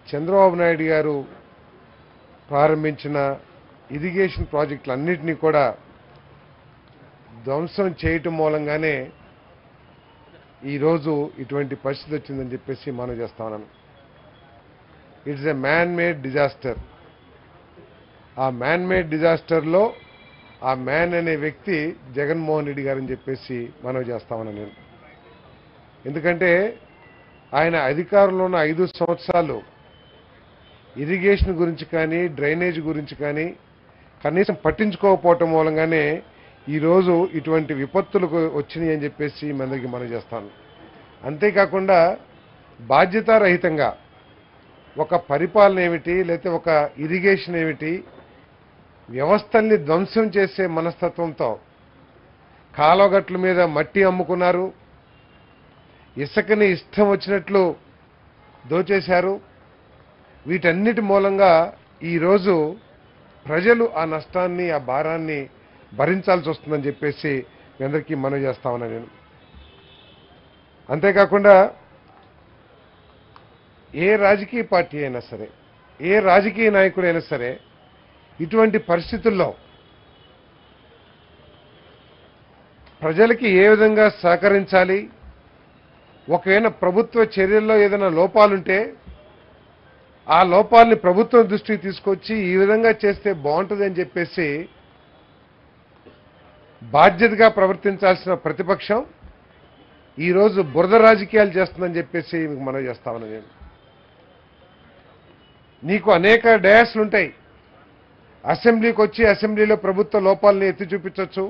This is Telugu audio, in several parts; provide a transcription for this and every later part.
చంద్రబాబు నాయుడు గారు ప్రారంభించిన ఇరిగేషన్ ప్రాజెక్టులన్నింటినీ కూడా ధ్వంసం చేయటం మూలంగానే ఈరోజు ఇటువంటి పరిస్థితి వచ్చిందని చెప్పేసి మనం చేస్తా ఉన్నాను it's a man made disaster ఆ మ్యాన్ మేడ్ డిజాస్టర్లో ఆ మ్యాన్ అనే వ్యక్తి జగన్మోహన్ రెడ్డి గారని చెప్పేసి మనం చేస్తా ఉన్నాను నేను ఎందుకంటే ఆయన అధికారంలో ఉన్న ఐదు సంవత్సరాలు ఇరిగేషన్ గురించి కానీ డ్రైనేజ్ గురించి కానీ కనీసం పట్టించుకోకపోవటం మూలంగానే ఈరోజు ఇటువంటి విపత్తులు వచ్చినాయి అని చెప్పేసి మీ అందరికీ మనం చేస్తాను అంతేకాకుండా బాధ్యతారహితంగా ఒక పరిపాలన ఏమిటి లేకపోతే ఒక ఇరిగేషన్ ఏమిటి వ్యవస్థల్ని ధ్వంసం చేసే మనస్తత్వంతో కాలువగట్ల మీద మట్టి అమ్ముకున్నారు ఇసుకని ఇష్టం వచ్చినట్లు దోచేశారు వీటన్నిటి మూలంగా ఈరోజు ప్రజలు ఆ నష్టాన్ని ఆ భారాన్ని భరించాల్సి వస్తుందని చెప్పేసి మీ అందరికీ మనవి చేస్తా ఉన్నా నేను అంతేకాకుండా ఏ రాజకీయ పార్టీ అయినా సరే ఏ రాజకీయ నాయకుడైనా సరే ఇటువంటి పరిస్థితుల్లో ప్రజలకి ఏ విధంగా సహకరించాలి ఒకవేళ ప్రభుత్వ చర్యల్లో ఏదైనా లోపాలుంటే ఆ లోపాలని ప్రభుత్వం దృష్టికి తీసుకొచ్చి ఈ విధంగా చేస్తే బాగుంటుంది అని చెప్పేసి బాధ్యతగా ప్రవర్తించాల్సిన ప్రతిపక్షం ఈరోజు బురద రాజకీయాలు చేస్తుందని చెప్పేసి మీకు మనం చేస్తామని నేను నీకు అనేక డయాస్లు ఉంటాయి అసెంబ్లీకి వచ్చి అసెంబ్లీలో ప్రభుత్వ లోపాలని ఎత్తి చూపించవచ్చు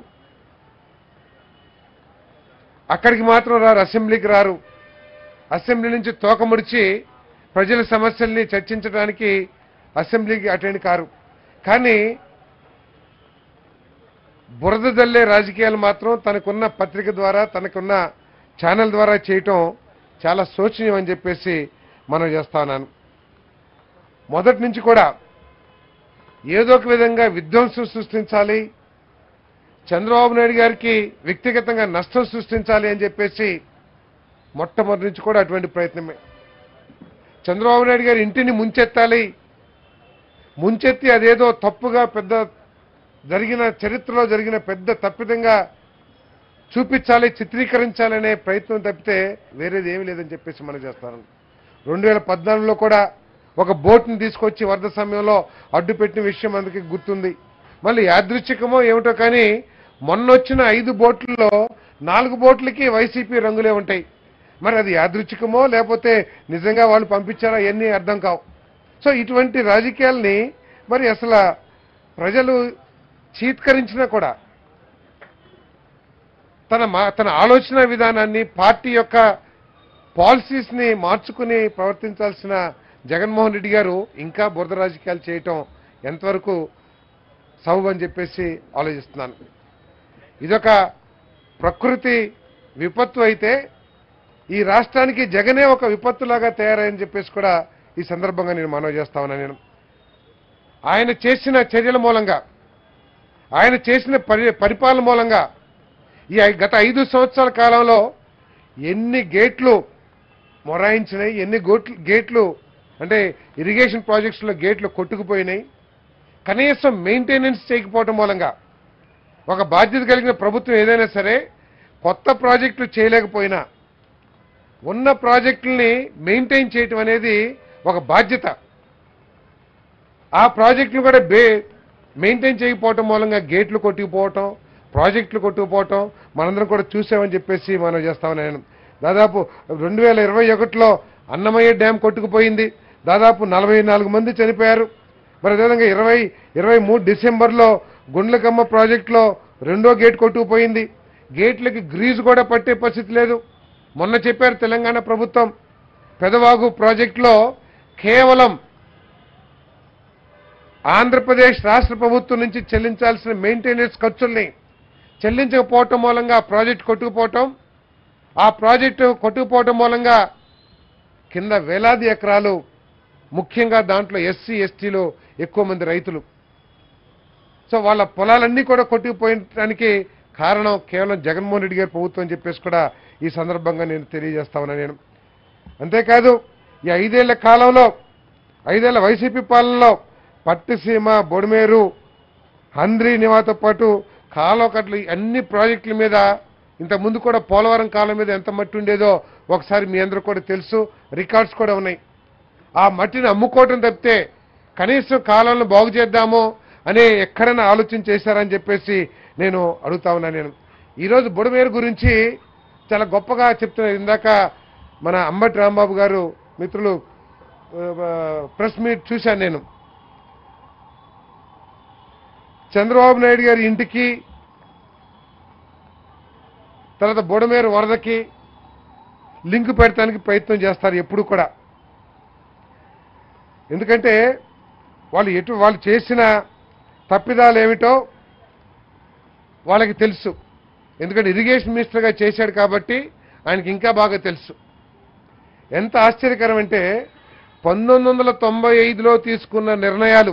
అక్కడికి మాత్రం రారు అసెంబ్లీకి రారు అసెంబ్లీ నుంచి తోక ముడిచి ప్రజల సమస్యల్ని చర్చించడానికి అసెంబ్లీకి అటెండ్ కారు కానీ బురద జల్లే రాజకీయాలు మాత్రం తనకున్న పత్రిక ద్వారా తనకున్న ఛానల్ ద్వారా చేయటం చాలా శోచనీయం అని చెప్పేసి మనం చేస్తా ఉన్నాను మొదటి నుంచి కూడా ఏదో ఒక విధంగా విధ్వంసం సృష్టించాలి చంద్రబాబు నాయుడు గారికి వ్యక్తిగతంగా నష్టం సృష్టించాలి అని చెప్పేసి మొట్టమొదటి నుంచి కూడా అటువంటి ప్రయత్నమే చంద్రబాబు నాయుడు గారి ఇంటిని ముంచెత్తాలి ముంచెత్తి అదేదో తప్పుగా పెద్ద జరిగిన చరిత్రలో జరిగిన పెద్ద తప్పిదంగా చూపించాలి చిత్రీకరించాలనే ప్రయత్నం తప్పితే వేరేది ఏమీ లేదని చెప్పేసి మనం చేస్తాను రెండు వేల పద్నాలుగులో కూడా ఒక బోట్ని తీసుకొచ్చి వరద సమయంలో అడ్డుపెట్టిన విషయం అందుకే గుర్తుంది మళ్ళీ యాదృచ్ఛికమో ఏమిటో కానీ మొన్న వచ్చిన ఐదు బోట్లలో నాలుగు బోట్లకి వైసీపీ రంగులే ఉంటాయి మరి అది యాదృచ్ఛికమో లేకపోతే నిజంగా వాళ్ళు పంపించారా ఇవన్నీ అర్థం కావు సో ఇటువంటి రాజకీయాల్ని మరి అసలు ప్రజలు చీత్కరించినా కూడా తన మా తన ఆలోచన విధానాన్ని పార్టీ యొక్క పాలసీస్ని మార్చుకుని ప్రవర్తించాల్సిన జగన్మోహన్ రెడ్డి గారు ఇంకా బురద రాజకీయాలు చేయటం ఎంతవరకు సబబు అని చెప్పేసి ఆలోచిస్తున్నాను ఇదొక ప్రకృతి విపత్తు అయితే ఈ రాష్ట్రానికి జగనే ఒక విపత్తులాగా తయారని చెప్పేసి కూడా ఈ సందర్భంగా నేను మనవి చేస్తా ఉన్నాను నేను ఆయన చేసిన చర్యల మూలంగా ఆయన చేసిన పరి పరిపాలన మూలంగా ఈ ఐ- గత ఐదు సంవత్సరాల కాలంలో ఎన్ని గేట్లు మొరాయించినాయి ఎన్ని గోట్లు గేట్లు అంటే ఇరిగేషన్ ప్రాజెక్ట్స్లో గేట్లు కొట్టుకుపోయినాయి కనీసం మెయింటెనెన్స్ చేయకపోవటం మూలంగా ఒక బాధ్యత కలిగిన ప్రభుత్వం ఏదైనా సరే కొత్త ప్రాజెక్టులు చేయలేకపోయినా ఉన్న ప్రాజెక్టుల్ని మెయింటైన్ చేయటం అనేది ఒక బాధ్యత ఆ ప్రాజెక్టులు కూడా బే మెయింటైన్ చేయకపోవటం మూలంగా గేట్లు కొట్టుకుపోవటం ప్రాజెక్టులు కొట్టుకుపోవటం మనందరం కూడా చూసామని చెప్పేసి మనం చేస్తామని నేను దాదాపు రెండు వేల ఇరవై ఒకటిలో అన్నమయ్య డ్యాం కొట్టుకుపోయింది దాదాపు నలభై నాలుగు మంది చనిపోయారు మరి అదేవిధంగా ఇరవై ఇరవై మూడు డిసెంబర్లో గుండ్లకమ్మ ప్రాజెక్టులో రెండో గేట్ కొట్టుకుపోయింది గేట్లకి గ్రీజు కూడా పట్టే పరిస్థితి లేదు మొన్న చెప్పారు తెలంగాణ ప్రభుత్వం పెదవాగు ప్రాజెక్టులో కేవలం ఆంధ్రప్రదేశ్ రాష్ట్ర ప్రభుత్వం నుంచి చెల్లించాల్సిన మెయింటెనెన్స్ ఖర్చుల్ని చెల్లించకపోవటం మూలంగా ఆ ప్రాజెక్టు కొట్టుకుపోవటం ఆ ప్రాజెక్టు కొట్టుకుపోవటం మూలంగా కింద వేలాది ఎకరాలు ముఖ్యంగా దాంట్లో ఎస్సీ ఎస్టీలు ఎక్కువ మంది రైతులు సో వాళ్ళ పొలాలన్నీ కూడా కొట్టుకుపోయడానికి కారణం కేవలం జగన్మోహన్ రెడ్డి గారి ప్రభుత్వం అని చెప్పేసి కూడా ఈ సందర్భంగా నేను తెలియజేస్తా ఉన్నా నేను అంతేకాదు ఈ ఐదేళ్ల కాలంలో ఐదేళ్ల వైసీపీ పాలనలో పట్టిసీమ బొడిమేరు హంద్రీ నివాతో పాటు కాలువకట్లు ఈ అన్ని ప్రాజెక్టుల మీద ఇంత ముందు కూడా పోలవరం కాలం మీద ఎంత మట్టి ఉండేదో ఒకసారి మీ అందరూ కూడా తెలుసు రికార్డ్స్ కూడా ఉన్నాయి ఆ మట్టిని అమ్ముకోవటం తప్పితే కనీసం కాలంలో బాగు చేద్దాము అనే ఎక్కడైనా ఆలోచన చేశారని చెప్పేసి నేను అడుగుతా ఉన్నా నేను ఈరోజు బుడమేరు గురించి చాలా గొప్పగా చెప్తున్నారు ఇందాక మన అంబటి రాంబాబు గారు మిత్రులు ప్రెస్ మీట్ చూశాను నేను చంద్రబాబు నాయుడు గారి ఇంటికి తర్వాత బుడమేరు వరదకి లింక్ పెడతానికి ప్రయత్నం చేస్తారు ఎప్పుడు కూడా ఎందుకంటే వాళ్ళు ఎటు వాళ్ళు చేసిన తప్పిదాలు ఏమిటో వాళ్ళకి తెలుసు ఎందుకంటే ఇరిగేషన్ మినిస్టర్గా చేశాడు కాబట్టి ఆయనకి ఇంకా బాగా తెలుసు ఎంత ఆశ్చర్యకరం అంటే పంతొమ్మిది వందల తొంభై ఐదులో తీసుకున్న నిర్ణయాలు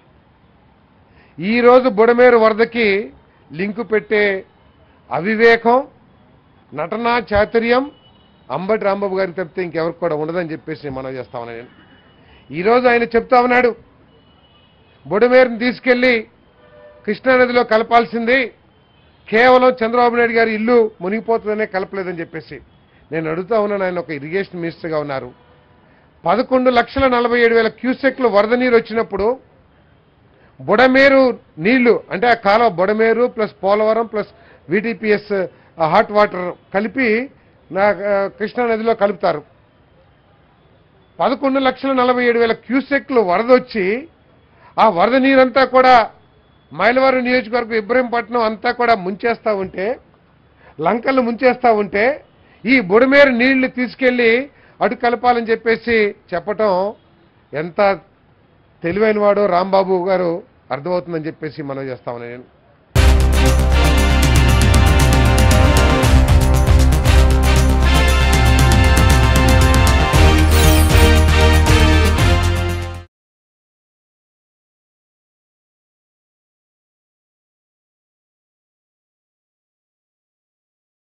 ఈరోజు బుడమేరు వరదకి లింకు పెట్టే అవివేకం నటనా చాతుర్యం అంబటి రాంబాబు గారికి తప్పితే ఇంకెవరికి కూడా ఉండదని చెప్పేసి నేను మనం చేస్తా ఉన్నాను నేను ఈరోజు ఆయన చెప్తా ఉన్నాడు బుడమేరుని తీసుకెళ్లి కృష్ణానదిలో కలపాల్సింది కేవలం చంద్రబాబు నాయుడు గారి ఇల్లు మునిగిపోతుందనే కలపలేదని చెప్పేసి నేను అడుగుతా ఉన్నాను ఆయన ఒక ఇరిగేషన్ మినిస్టర్గా ఉన్నారు పదకొండు లక్షల నలభై ఏడు వేల క్యూసెక్లు వరద నీరు వచ్చినప్పుడు బుడమేరు నీళ్లు అంటే ఆ కాలువ Budameru plus Polavaram plus VTPS hot water కలిపి నా ఆ, కృష్ణా నదిలో కలుపుతారు పదకొండు లక్షల నలభై ఏడు వేల క్యూసెక్లు వరద వచ్చి ఆ వరద నీరంతా కూడా మైలవరం నియోజకవర్గం ఇబ్రహీంపట్నం అంతా కూడా ముంచేస్తా ఉంటే లంకలు ముంచేస్తా ఉంటే ఈ బుడమేరు నీళ్లు తీసుకెళ్లి అటు కలపాలని చెప్పేసి చెప్పటం ఎంత తెలివైన వాడో రాంబాబు గారు అర్థమవుతుందని చెప్పేసి మనం చేస్తా ఉన్నాను నేను